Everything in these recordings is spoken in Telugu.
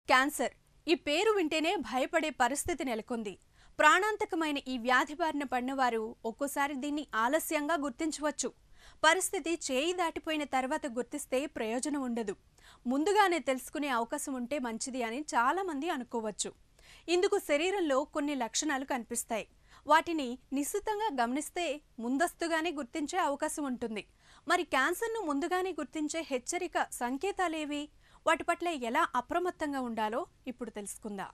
క్యాన్సర్ ఈ పేరు వింటేనే భయపడే పరిస్థితి నెలకొంది ప్రాణాంతకమైన ఈ వ్యాధి బారిన పడినవారు ఒక్కోసారి దీన్ని ఆలస్యంగా గుర్తించవచ్చు పరిస్థితి చేయి దాటిపోయిన తర్వాత గుర్తిస్తే ప్రయోజనం ఉండదు ముందుగానే తెలుసుకునే అవకాశం ఉంటే మంచిది అని చాలామంది అనుకోవచ్చు ఇందుకు శరీరంలో కొన్ని లక్షణాలు కనిపిస్తాయి వాటిని నిశ్చితంగా గమనిస్తే ముందస్తుగానే గుర్తించే అవకాశం ఉంటుంది మరి క్యాన్సర్ను ముందుగానే గుర్తించే హెచ్చరిక సంకేతాలేవి వాటి పట్ల ఎలా అప్రమత్తంగా ఉండాలో ఇప్పుడు తెలుసుకుందాం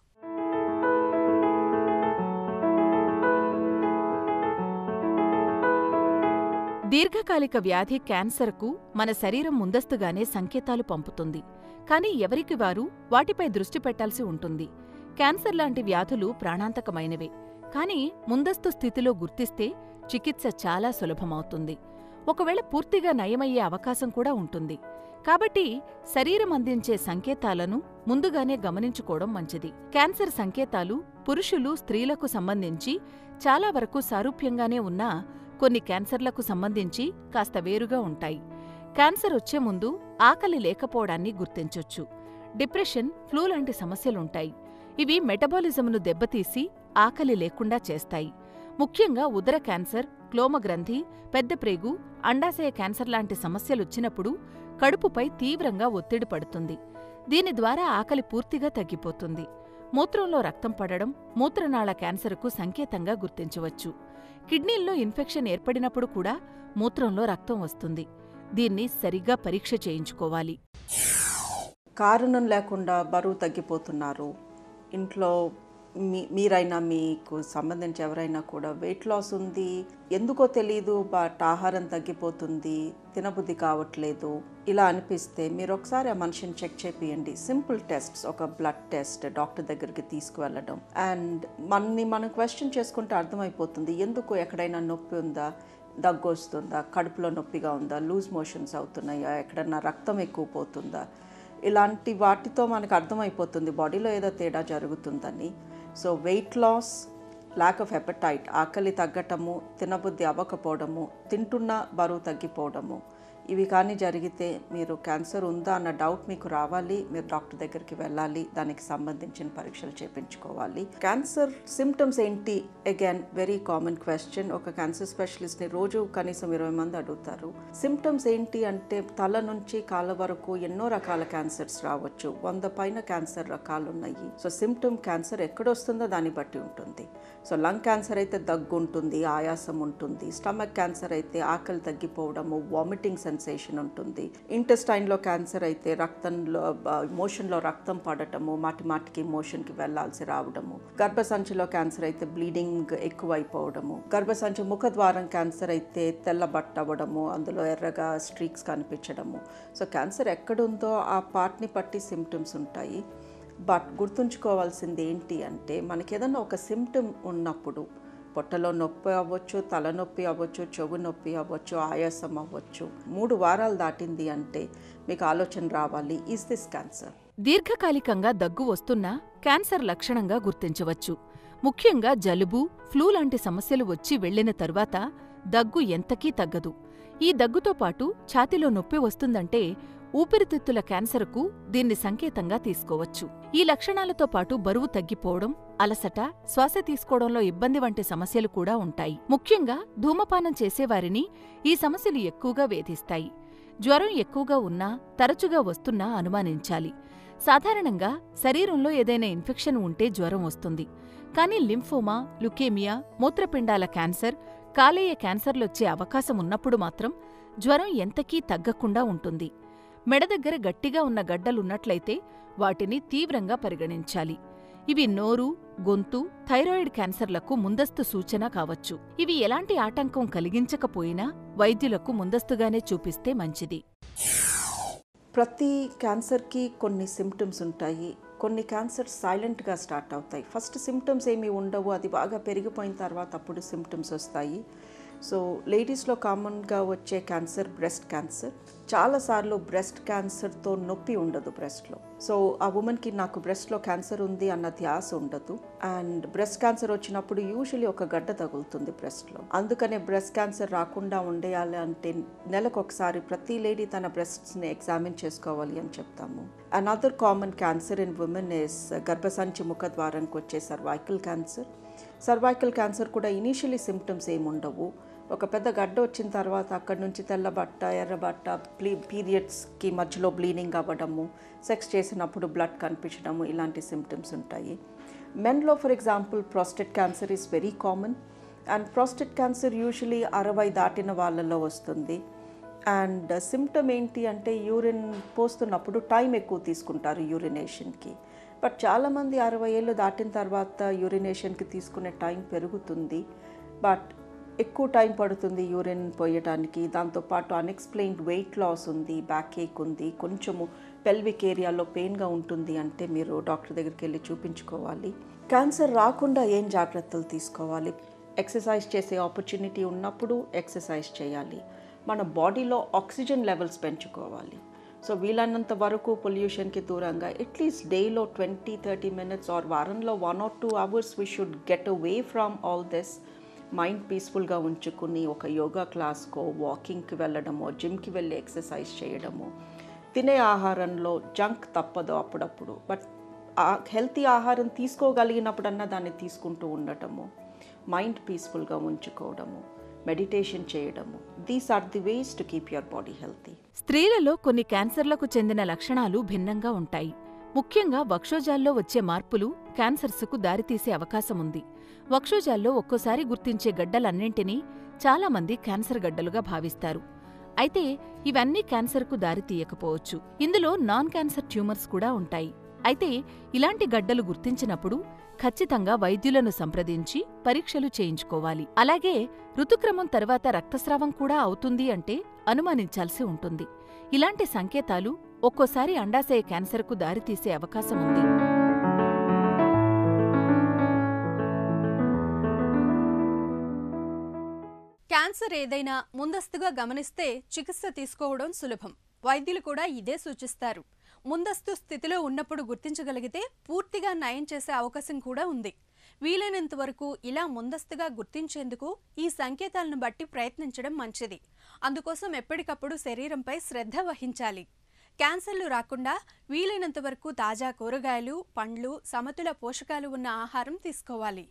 దీర్ఘకాలిక వ్యాధి క్యాన్సర్కు మన శరీరం ముందస్తుగానే సంకేతాలు పంపుతుంది కానీ ఎవరికి వారు వాటిపై దృష్టి పెట్టాల్సి ఉంటుంది క్యాన్సర్ లాంటి వ్యాధులు ప్రాణాంతకమైనవే కానీ ముందస్తు స్థితిలో గుర్తిస్తే చికిత్స చాలా సులభమవుతుంది ఒకవేళ పూర్తిగా నయమయ్యే అవకాశం కూడా ఉంటుంది కాబట్టి శరీరం అందించే సంకేతాలను ముందుగానే గమనించుకోవడం మంచిది క్యాన్సర్ సంకేతాలు పురుషులు స్త్రీలకు సంబంధించి చాలా వరకు సారూప్యంగానే ఉన్నా కొన్ని క్యాన్సర్లకు సంబంధించి కాస్త వేరుగా ఉంటాయి క్యాన్సర్ వచ్చే ముందు ఆకలి లేకపోవడాన్ని గుర్తించొచ్చు డిప్రెషన్ ఫ్లూ లాంటి సమస్యలుంటాయి ఇవి మెటబాలిజంను దెబ్బతీసి ఆకలి లేకుండా చేస్తాయి ముఖ్యంగా ఉదర క్యాన్సర్ క్లోమగ్రంథి పెద్ద ప్రేగు అండాశయ క్యాన్సర్ లాంటి సమస్యలొచ్చినప్పుడు కడుపుపై తీవ్రంగా ఒత్తిడి పడుతుంది దీని ద్వారా ఆకలి పూర్తిగా తగ్గిపోతుంది మూత్రంలో రక్తం పడడం మూత్రనాళ క్యాన్సర్కు సంకేతంగా గుర్తించవచ్చు కిడ్నీల్లో ఇన్ఫెక్షన్ ఏర్పడినప్పుడు కూడా మూత్రంలో రక్తం వస్తుంది దీన్ని సరిగ్గా పరీక్ష చేయించుకోవాలి కారణం లేకుండా బరువు తగ్గిపోతున్నారు ఇంట్లో మీ మీరైనా మీకు సంబంధించి ఎవరైనా కూడా వెయిట్ లాస్ ఉంది ఎందుకో తెలియదు బట్ ఆహారం తగ్గిపోతుంది తినబుద్ధి కావట్లేదు ఇలా అనిపిస్తే మీరు ఒకసారి ఆ మనిషిని చెక్ చేపియండి సింపుల్ టెస్ట్స్ ఒక బ్లడ్ టెస్ట్ డాక్టర్ దగ్గరికి తీసుకువెళ్ళడం అండ్ మనని మనం క్వశ్చన్ చేసుకుంటే అర్థమైపోతుంది ఎందుకు ఎక్కడైనా నొప్పి ఉందా దగ్గు వస్తుందా కడుపులో నొప్పిగా ఉందా లూజ్ మోషన్స్ అవుతున్నాయా ఎక్కడన్నా రక్తం ఎక్కువ పోతుందా ఇలాంటి వాటితో మనకు అర్థమైపోతుంది బాడీలో ఏదో తేడా జరుగుతుందని so weight loss lack of appetite ఆకలి తగ్గటము తినబుద్ధి అవ్వకపోవడము తింటున్న బరువు తగ్గిపోవడము ఇవి కానీ జరిగితే మీరు క్యాన్సర్ ఉందా అన్న డౌట్ మీకు రావాలి మీరు డాక్టర్ దగ్గరికి వెళ్ళాలి దానికి సంబంధించిన పరీక్షలు చేయించుకోవాలి క్యాన్సర్ సిమ్టమ్స్ ఏంటి అగైన్ వెరీ కామన్ క్వశ్చన్ ఒక క్యాన్సర్ స్పెషలిస్ట్ని రోజు కనీసం ఇరవై మంది అడుగుతారు సిమ్టమ్స్ ఏంటి అంటే తల నుంచి కాళ్ళ వరకు ఎన్నో రకాల క్యాన్సర్స్ రావచ్చు వంద పైన క్యాన్సర్ రకాలు ఉన్నాయి సో సిమ్టమ్ క్యాన్సర్ ఎక్కడొస్తుందో దాన్ని బట్టి ఉంటుంది సో లంగ్ క్యాన్సర్ అయితే దగ్గు ఉంటుంది ఆయాసం ఉంటుంది స్టమక్ క్యాన్సర్ అయితే ఆకలి తగ్గిపోవడము వామిటింగ్ సెన్సేషన్ ఉంటుంది ఇంటెస్టైన్లో క్యాన్సర్ అయితే రక్తంలో మోషన్లో రక్తం పడటము మాటి మాటికి మోషన్కి వెళ్లాల్సి రావడము గర్భసంచిలో క్యాన్సర్ అయితే బ్లీడింగ్ ఎక్కువైపోవడము గర్భసంచి ముఖద్వారం క్యాన్సర్ అయితే తెల్లబట్ట అవ్వడము అందులో ఎర్రగా స్ట్రీక్స్ కనిపించడము సో క్యాన్సర్ ఎక్కడుందో ఆ పార్ట్ని బట్టి సిమ్టమ్స్ ఉంటాయి బట్ గుర్తుంచుకోవాల్సింది ఏంటి అంటే మనకి ఏదన్నా ఒక సిమ్టమ్ ఉన్నప్పుడు పొట్టలో నొప్పి అవ్వచ్చు తలనొప్పి అవ్వచ్చు చెవు నొప్పి అవ్వచ్చు ఆయాసం అవ్వచ్చు మూడు వారాలు దాటింది అంటే మీకు ఆలోచన రావాలి ఈజ్ దిస్ క్యాన్సర్ దీర్ఘకాలికంగా దగ్గు వస్తున్నా క్యాన్సర్ లక్షణంగా గుర్తించవచ్చు ముఖ్యంగా జలుబు ఫ్లూ లాంటి సమస్యలు వచ్చి వెళ్లిన తరువాత దగ్గు ఎంతకీ తగ్గదు ఈ దగ్గుతో పాటు ఛాతిలో నొప్పి వస్తుందంటే ఊపిరితిత్తుల క్యాన్సర్కు దీన్ని సంకేతంగా తీసుకోవచ్చు ఈ లక్షణాలతో పాటు బరువు తగ్గిపోవడం అలసట శ్వాస తీసుకోవడంలో ఇబ్బంది వంటి సమస్యలు కూడా ఉంటాయి ముఖ్యంగా ధూమపానం చేసేవారిని ఈ సమస్యలు ఎక్కువగా వేధిస్తాయి జ్వరం ఎక్కువగా ఉన్నా తరచుగా వస్తున్నా అనుమానించాలి సాధారణంగా శరీరంలో ఏదైనా ఇన్ఫెక్షన్ ఉంటే జ్వరం వస్తుంది కానీ లింఫోమా లుకేమియా మూత్రపిండాల క్యాన్సర్ కాలేయ క్యాన్సర్లొచ్చే అవకాశం ఉన్నప్పుడు మాత్రం జ్వరం ఎంతకీ తగ్గకుండా ఉంటుంది మెడ దగ్గర గట్టిగా ఉన్న గడ్డలున్నట్లయితే వాటిని తీవ్రంగా పరిగణించాలి ఇవి నోరు గొంతు థైరాయిడ్ క్యాన్సర్లకు ముందస్తు సూచన కావచ్చు ఇవి ఎలాంటి ఆటంకం కలిగించకపోయినా వైద్యులకు ముందస్తుగానే చూపిస్తే మంచిది ప్రతి క్యాన్సర్కి కొన్ని సిమ్టమ్స్ ఉంటాయి కొన్ని క్యాన్సర్స్ సైలెంట్గా స్టార్ట్ అవుతాయి ఫస్ట్ సిమ్టమ్స్ ఏమీ ఉండవు అది బాగా పెరిగిపోయిన తర్వాత అప్పుడు సిమ్టమ్స్ వస్తాయి సో లేడీస్లో కామన్గా వచ్చే క్యాన్సర్ బ్రెస్ట్ క్యాన్సర్ చాలాసార్లు బ్రెస్ట్ క్యాన్సర్తో నొప్పి ఉండదు బ్రెస్ట్లో సో ఆ ఉమెన్కి నాకు బ్రెస్ట్లో క్యాన్సర్ ఉంది అన్న ధ్యాస ఉండదు అండ్ బ్రెస్ట్ క్యాన్సర్ వచ్చినప్పుడు యూజువలీ ఒక గడ్డ తగులుతుంది బ్రెస్ట్లో అందుకనే బ్రెస్ట్ క్యాన్సర్ రాకుండా ఉండేయాలి అంటే నెలకు ఒకసారి ప్రతి లేడీ తన బ్రెస్ట్స్ని ఎగ్జామిన్ చేసుకోవాలి అని చెప్తాము another common cancer in women is గర్భసంచి ముఖద్వారానికి వచ్చే సర్వైకల్ క్యాన్సర్ సర్వైకల్ క్యాన్సర్ కూడా ఇనీషియలీ సిమ్టమ్స్ ఏమి ఉండవు ఒక పెద్ద గడ్డ వచ్చిన తర్వాత అక్కడ నుంచి తెల్ల బట్ట ఎర్ర బట్ట ప్లీ పీరియడ్స్కి మధ్యలో బ్లీడింగ్ అవ్వడము సెక్స్ చేసినప్పుడు బ్లడ్ కనిపించడము ఇలాంటి సిమ్టమ్స్ ఉంటాయి మెన్లో for example prostate cancer is very common and prostate cancer usually అరవై దాటిన వాళ్ళలో వస్తుంది అండ్ సిమ్టమ్ ఏంటి అంటే యూరిన్ పోస్తున్నప్పుడు టైం ఎక్కువ తీసుకుంటారు యూరినేషన్కి బట్ చాలామంది అరవై ఏళ్ళు దాటిన తర్వాత యూరినేషన్కి తీసుకునే టైం పెరుగుతుంది బట్ ఎక్కువ టైం పడుతుంది యూరిన్ పోయటానికి దాంతోపాటు అన్ఎక్స్ప్లెయిన్డ్ వెయిట్ లాస్ ఉంది బ్యాక్ ఏక్ ఉంది కొంచెము పెల్విక్ ఏరియాలో పెయిన్గా ఉంటుంది అంటే మీరు డాక్టర్ దగ్గరికి వెళ్ళి చూపించుకోవాలి క్యాన్సర్ రాకుండా ఏం జాగ్రత్తలు తీసుకోవాలి ఎక్సర్సైజ్ చేసే ఆపర్చునిటీ ఉన్నప్పుడు ఎక్సర్సైజ్ చేయాలి మన బాడీలో ఆక్సిజన్ లెవెల్స్ పెంచుకోవాలి సో వీలైనంత వరకు పొల్యూషన్కి దూరంగా అట్లీస్ట్ డేలో ట్వంటీ థర్టీ మినిట్స్ ఆర్ వారంలో one or two hours we should get away from all this mind పీస్ఫుల్గా ఉంచుకుని ఒక యోగా క్లాస్కో వాకింగ్కి వెళ్ళడమో జిమ్కి వెళ్ళి ఎక్సర్సైజ్ చేయడము తినే ఆహారంలో జంక్ తప్పదు అప్పుడప్పుడు బట్ హెల్తీ ఆహారం తీసుకోగలిగినప్పుడన్నా దాన్ని తీసుకుంటూ ఉండటము మైండ్ పీస్ఫుల్గా ఉంచుకోవడము మెడిటేషన్ చేయడము these are the ways to keep your body healthy స్త్రీలలో కొన్ని క్యాన్సర్లకు చెందిన లక్షణాలు భిన్నంగా ఉంటాయి ముఖ్యంగా వక్షోజాల్లో వచ్చే మార్పులు క్యాన్సర్సుకు దారితీసే అవకాశముంది వక్షోజాల్లో ఒక్కోసారి గుర్తించే గడ్డలన్నింటినీ చాలామంది క్యాన్సర్ గడ్డలుగా భావిస్తారు అయితే ఇవన్నీ క్యాన్సర్కు దారితీయకపోవచ్చు ఇందులో నాన్ క్యాన్సర్ ట్యూమర్స్ కూడా ఉంటాయి అయితే ఇలాంటి గడ్డలు గుర్తించినప్పుడు ఖచ్చితంగా వైద్యులను సంప్రదించి పరీక్షలు చేయించుకోవాలి అలాగే ఋతుక్రమం తర్వాత రక్తస్రావం కూడా అవుతుంది అంటే అనుమానించాల్సి ఉంటుంది ఇలాంటి సంకేతాలు ఒక్కోసారి అండాశయ క్యాన్సర్కు దారితీసే అవకాశం ఉంది క్యాన్సర్ ఏదైనా ముందస్తుగా గమనిస్తే చికిత్స తీసుకోవడం సులభం వైద్యులు కూడా ఇదే సూచిస్తారు ముందస్తు స్థితిలో ఉన్నప్పుడు గుర్తించగలిగితే పూర్తిగా నయం చేసే అవకాశం కూడా ఉంది వీలైనంత వరకు ఇలా ముందస్తుగా గుర్తించేందుకు ఈ సంకేతాలను బట్టి ప్రయత్నించడం మంచిది అందుకోసం ఎప్పటికప్పుడు శరీరంపై శ్రద్ధ వహించాలి క్యాన్సర్లు రాకుండా వీలైనంత వరకు తాజా కూరగాయలు పండ్లు సమతుల పోషకాలు ఉన్న ఆహారం తీసుకోవాలి